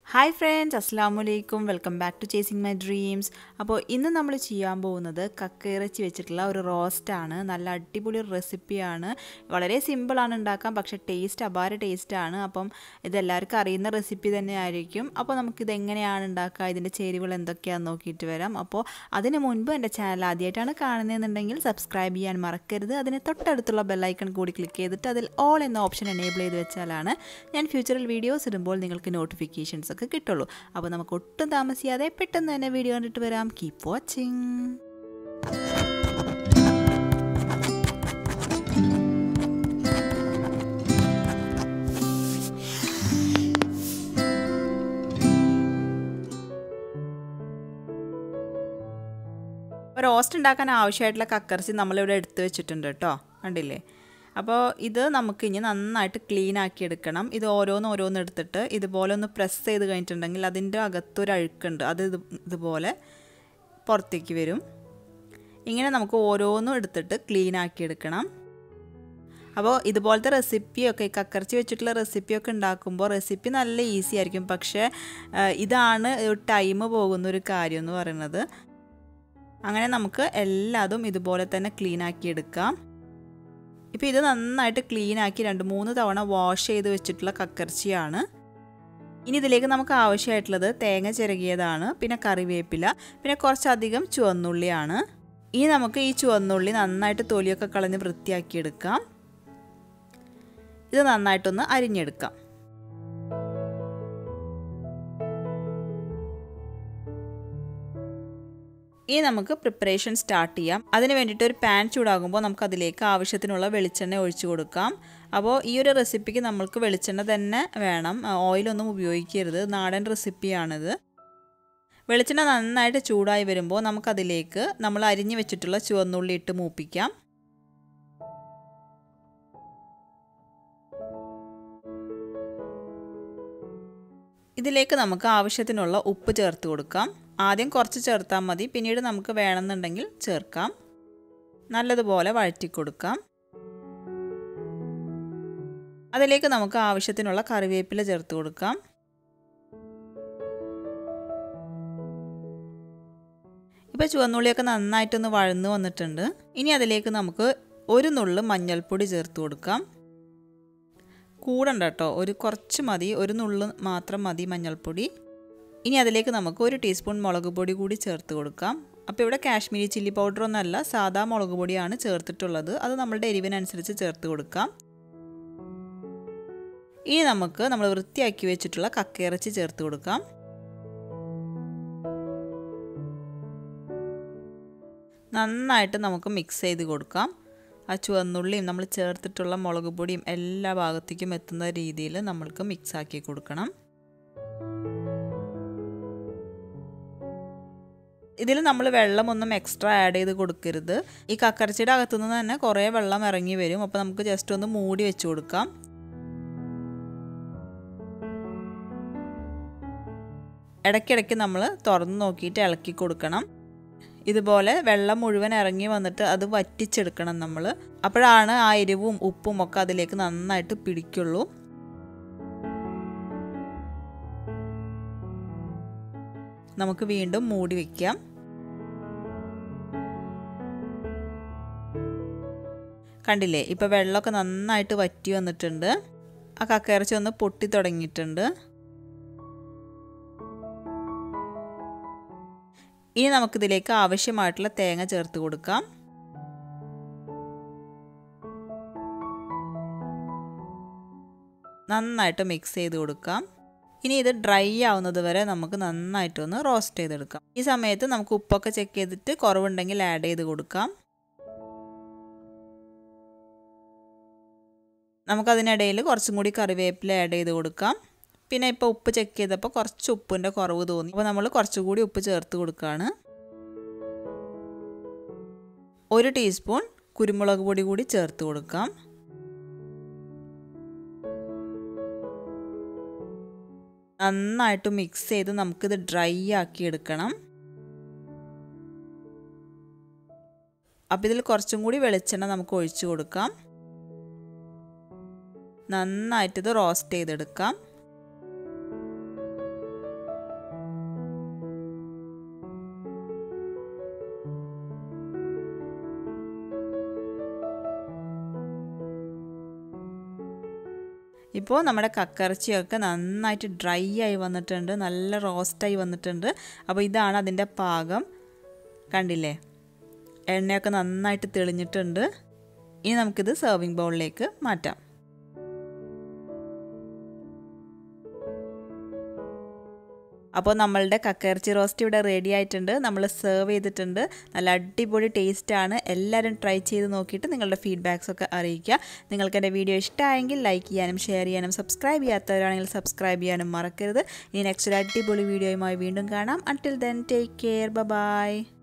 hi friends അസ്സാം വലൈക്കും welcome back to chasing my dreams അപ്പോൾ ഇന്ന് നമ്മൾ ചെയ്യാൻ പോകുന്നത് കക്കയിറച്ചി വെച്ചിട്ടുള്ള ഒരു റോസ്റ്റാണ് നല്ല അടിപൊളി ഒരു റെസിപ്പിയാണ് വളരെ സിമ്പിളാണ് ഉണ്ടാക്കാൻ പക്ഷേ ടേസ്റ്റ് അപാര ടേസ്റ്റാണ് അപ്പം ഇതെല്ലാവർക്കും അറിയുന്ന റെസിപ്പി തന്നെ ആയിരിക്കും അപ്പോൾ നമുക്കിത് എങ്ങനെയാണ് ഉണ്ടാക്കുക ഇതിൻ്റെ ചേരുവകൾ എന്തൊക്കെയാണെന്ന് നോക്കിയിട്ട് വരാം അപ്പോൾ അതിന് മുൻപ് എൻ്റെ ചാനൽ ആദ്യമായിട്ടാണ് കാണുന്നതെന്നുണ്ടെങ്കിൽ സബ്സ്ക്രൈബ് ചെയ്യാൻ മറക്കരുത് അതിന് തൊട്ടടുത്തുള്ള ബെല്ലൈക്കൺ കൂടി ക്ലിക്ക് ചെയ്തിട്ട് അതിൽ ഓൾ എന്ന ഓപ്ഷൻ എനേബിൾ ചെയ്ത് വെച്ചാലാണ് ഞാൻ ഫ്യൂച്ചറിൽ വീഡിയോസ് ഇടുമ്പോൾ നിങ്ങൾക്ക് നോട്ടിഫിക്കേഷൻസ് ഒക്കെ കിട്ടുള്ളൂ അപ്പോൾ നമുക്ക് ഒട്ടും താമസിയാതെ പെട്ടെന്ന് തന്നെ വീഡിയോ കണ്ടിട്ട് വരാം കീപ് വാച്ചിങ് അപ്പോൾ റോസ്റ്റ് ഉണ്ടാക്കാൻ ആവശ്യമായിട്ടുള്ള കക്കർച്ചി നമ്മളിവിടെ എടുത്തു വെച്ചിട്ടുണ്ട് കേട്ടോ കണ്ടില്ലേ അപ്പോൾ ഇത് നമുക്ക് ഇനി നന്നായിട്ട് ക്ലീൻ ആക്കി എടുക്കണം ഇത് ഓരോന്ന് ഓരോന്ന് എടുത്തിട്ട് ഇതുപോലെ ഒന്ന് പ്രസ് ചെയ്ത് കഴിഞ്ഞിട്ടുണ്ടെങ്കിൽ അതിൻ്റെ അകത്തൊരു അഴുക്കുണ്ട് അത് ഇത് ഇതുപോലെ പുറത്തേക്ക് വരും ഇങ്ങനെ നമുക്ക് ഓരോന്നും എടുത്തിട്ട് ക്ലീൻ ആക്കി എടുക്കണം അപ്പോൾ ഇതുപോലത്തെ റെസിപ്പിയൊക്കെ കക്കർച്ചി വെച്ചിട്ടുള്ള റെസിപ്പിയൊക്കെ ഉണ്ടാക്കുമ്പോൾ റെസിപ്പി നല്ല ഈസി ആയിരിക്കും പക്ഷേ ഇതാണ് ടൈം പോകുന്ന ഒരു കാര്യം എന്ന് പറയുന്നത് അങ്ങനെ നമുക്ക് എല്ലാതും ഇതുപോലെ തന്നെ ക്ലീൻ ആക്കി എടുക്കാം ഇപ്പോൾ ഇത് നന്നായിട്ട് ക്ലീൻ ആക്കി രണ്ട് മൂന്ന് തവണ വാഷ് ചെയ്ത് വെച്ചിട്ടുള്ള കക്കർച്ചിയാണ് ഇനി ഇതിലേക്ക് നമുക്ക് ആവശ്യമായിട്ടുള്ളത് തേങ്ങ ചിരകിയതാണ് പിന്നെ കറിവേപ്പില പിന്നെ കുറച്ചധികം ചുവന്നുള്ളിയാണ് ഇനി നമുക്ക് ഈ ചുവന്നുള്ളി നന്നായിട്ട് തൊലിയൊക്കെ കളഞ്ഞ് വൃത്തിയാക്കിയെടുക്കാം ഇത് നന്നായിട്ടൊന്ന് അരിഞ്ഞെടുക്കാം ഇനി നമുക്ക് പ്രിപ്പറേഷൻ സ്റ്റാർട്ട് ചെയ്യാം അതിന് വേണ്ടിയിട്ട് ഒരു പാൻ ചൂടാകുമ്പോൾ നമുക്ക് അതിലേക്ക് ആവശ്യത്തിനുള്ള വെളിച്ചെണ്ണ ഒഴിച്ചു കൊടുക്കാം അപ്പോൾ ഈ ഒരു റെസിപ്പിക്ക് നമ്മൾക്ക് വെളിച്ചെണ്ണ തന്നെ വേണം ഓയിലൊന്നും ഉപയോഗിക്കരുത് നാടൻ റെസിപ്പിയാണിത് വെളിച്ചെണ്ണ നന്നായിട്ട് ചൂടായി വരുമ്പോൾ നമുക്കതിലേക്ക് നമ്മൾ അരിഞ്ഞു വെച്ചിട്ടുള്ള ചുവന്നുള്ളി ഇട്ട് മൂപ്പിക്കാം ഇതിലേക്ക് നമുക്ക് ആവശ്യത്തിനുള്ള ഉപ്പ് ചേർത്ത് കൊടുക്കാം ആദ്യം കുറച്ച് ചേർത്താൽ മതി പിന്നീട് നമുക്ക് വേണമെന്നുണ്ടെങ്കിൽ ചേർക്കാം നല്ലതുപോലെ വഴറ്റി കൊടുക്കാം അതിലേക്ക് നമുക്ക് ആവശ്യത്തിനുള്ള കറിവേപ്പില ചേർത്ത് കൊടുക്കാം ഇപ്പോൾ ചുവന്നുള്ളിയൊക്കെ നന്നായിട്ടൊന്ന് വഴന്നു വന്നിട്ടുണ്ട് ഇനി അതിലേക്ക് നമുക്ക് ഒരു നുള്ളു മഞ്ഞൾപ്പൊടി ചേർത്ത് കൊടുക്കാം കൂടണ്ട കേട്ടോ ഒരു കുറച്ച് മതി ഒരു നുള്ളു മാത്രം മതി മഞ്ഞൾപ്പൊടി ഇനി അതിലേക്ക് നമുക്ക് ഒരു ടീസ്പൂൺ മുളക് പൊടി കൂടി ചേർത്ത് കൊടുക്കാം അപ്പോൾ ഇവിടെ കാശ്മീരി ചില്ലി പൗഡർ ഒന്നല്ല സാധാ മുളക് പൊടിയാണ് ചേർത്തിട്ടുള്ളത് അത് നമ്മളുടെ എരിവിനനുസരിച്ച് ചേർത്ത് കൊടുക്കാം ഇനി നമുക്ക് നമ്മൾ വൃത്തിയാക്കി വെച്ചിട്ടുള്ള കക്കയിറച്ചി ചേർത്ത് കൊടുക്കാം നന്നായിട്ട് നമുക്ക് മിക്സ് ചെയ്ത് കൊടുക്കാം ആ ചുവന്നുള്ളിയും നമ്മൾ ചേർത്തിട്ടുള്ള മുളക് പൊടിയും എല്ലാ ഭാഗത്തേക്കും എത്തുന്ന രീതിയിൽ നമ്മൾക്ക് മിക്സ് ആക്കി കൊടുക്കണം ഇതിൽ നമ്മൾ വെള്ളമൊന്നും എക്സ്ട്രാ ആഡ് ചെയ്ത് കൊടുക്കരുത് ഈ കക്കരച്ചിയുടെ അകത്തുനിന്ന് തന്നെ കുറേ വെള്ളം ഇറങ്ങി വരും അപ്പോൾ നമുക്ക് ജസ്റ്റ് ഒന്ന് മൂടി വെച്ച് കൊടുക്കാം ഇടയ്ക്കിടയ്ക്ക് നമ്മൾ തുറന്ന് നോക്കിയിട്ട് ഇളക്കി കൊടുക്കണം ഇതുപോലെ വെള്ളം മുഴുവൻ ഇറങ്ങി വന്നിട്ട് അത് വറ്റിച്ചെടുക്കണം നമ്മൾ അപ്പോഴാണ് ആ എരിവും ഉപ്പും ഒക്കെ അതിലേക്ക് നന്നായിട്ട് പിടിക്കുള്ളൂ നമുക്ക് വീണ്ടും മൂടി വയ്ക്കാം കണ്ടില്ലേ ഇപ്പോൾ വെള്ളമൊക്കെ നന്നായിട്ട് വറ്റി വന്നിട്ടുണ്ട് ആ കക്കയിറച്ചി ഒന്ന് പൊട്ടി തുടങ്ങിയിട്ടുണ്ട് ഇനി നമുക്കിതിലേക്ക് ആവശ്യമായിട്ടുള്ള തേങ്ങ ചേർത്ത് കൊടുക്കാം നന്നായിട്ട് മിക്സ് ചെയ്ത് കൊടുക്കാം ഇനി ഇത് ഡ്രൈ ആവുന്നത് വരെ നമുക്ക് നന്നായിട്ടൊന്ന് റോസ്റ്റ് ചെയ്തെടുക്കാം ഈ സമയത്ത് നമുക്ക് ഉപ്പൊക്കെ ചെക്ക് ചെയ്തിട്ട് കുറവുണ്ടെങ്കിൽ ആഡ് ചെയ്ത് കൊടുക്കാം നമുക്കതിനിടയിൽ കുറച്ചും കൂടി കറിവേപ്പില ആഡ് ചെയ്ത് കൊടുക്കാം പിന്നെ ഇപ്പോൾ ഉപ്പ് ചെക്ക് ചെയ്തപ്പോൾ കുറച്ച് ഉപ്പിൻ്റെ കുറവ് തോന്നി അപ്പോൾ നമ്മൾ കുറച്ചുകൂടി ഉപ്പ് ചേർത്ത് കൊടുക്കുകയാണ് ഒരു ടീസ്പൂൺ കുരുമുളക് പൊടി കൂടി ചേർത്ത് കൊടുക്കാം നന്നായിട്ട് മിക്സ് ചെയ്ത് നമുക്കിത് ഡ്രൈ ആക്കി എടുക്കണം അപ്പോൾ ഇതിൽ കുറച്ചും കൂടി വെളിച്ചെണ്ണ നമുക്ക് ഒഴിച്ചു കൊടുക്കാം നന്നായിട്ട് ഇത് റോസ്റ്റ് ചെയ്തെടുക്കാം ഇപ്പോൾ നമ്മുടെ കക്കറച്ചിയൊക്കെ നന്നായിട്ട് ഡ്രൈ ആയി വന്നിട്ടുണ്ട് നല്ല റോസ്റ്റായി വന്നിട്ടുണ്ട് അപ്പോൾ ഇതാണ് അതിൻ്റെ പാകം കണ്ടില്ലേ എണ്ണയൊക്കെ നന്നായിട്ട് തെളിഞ്ഞിട്ടുണ്ട് ഇനി നമുക്കിത് സെർവിങ് ബൗളിലേക്ക് മാറ്റാം അപ്പോൾ നമ്മളുടെ കക്കയിറച്ചി റോസ്റ്റ് ഇവിടെ റെഡി ആയിട്ടുണ്ട് നമ്മൾ സെർവ് ചെയ്തിട്ടുണ്ട് നല്ല അടിപൊളി ടേസ്റ്റാണ് എല്ലാവരും ട്രൈ ചെയ്ത് നോക്കിയിട്ട് നിങ്ങളുടെ ഫീഡ്ബാക്സ് ഒക്കെ അറിയിക്കുക നിങ്ങൾക്ക് എൻ്റെ വീഡിയോ ഇഷ്ടമായെങ്കിൽ ലൈക്ക് ചെയ്യാനും ഷെയർ ചെയ്യാനും സബ്സ്ക്രൈബ് ചെയ്യാത്തവരാണെങ്കിൽ സബ്സ്ക്രൈബ് ചെയ്യാനും മറക്കരുത് ഇനി നെക്സ്റ്റ് ഒരു അടിപൊളി വീഡിയോയുമായി വീണ്ടും കാണാം until then take care by